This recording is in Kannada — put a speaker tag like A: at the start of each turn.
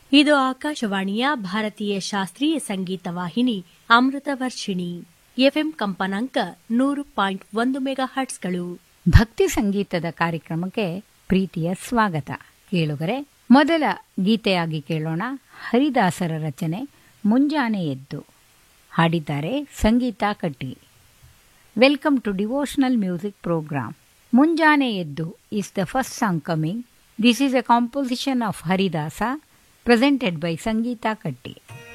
A: ಇದು ಆಕಾಶವಾಣಿಯ ಭಾರತೀಯ ಶಾಸ್ತ್ರೀಯ ಸಂಗೀತ ವಾಹಿನಿ ಅಮೃತ ವರ್ಷಿಣಿ ಎಫ್ಎಂ ಕಂಪನಾಂಕ ನೂರು ಪಾಯಿಂಟ್ ಒಂದು ಮೆಗಾ ಹರ್ಟ್ಸ್ಗಳು
B: ಭಕ್ತಿ ಸಂಗೀತದ ಕಾರ್ಯಕ್ರಮಕ್ಕೆ ಪ್ರೀತಿಯ ಸ್ವಾಗತ ಕೇಳುಗರೆ ಮೊದಲ ಗೀತೆಯಾಗಿ ಕೇಳೋಣ ಹರಿದಾಸರ ರಚನೆ ಮುಂಜಾನೆ ಎದ್ದು ಹಾಡಿದ್ದಾರೆ Sangeetha Katti welcome to devotional music program ಮುಂಜಾನೆ ಎದ್ದು is the first song coming this is a composition of Haridasa presented by Sangeetha ಕಟ್ಟಿ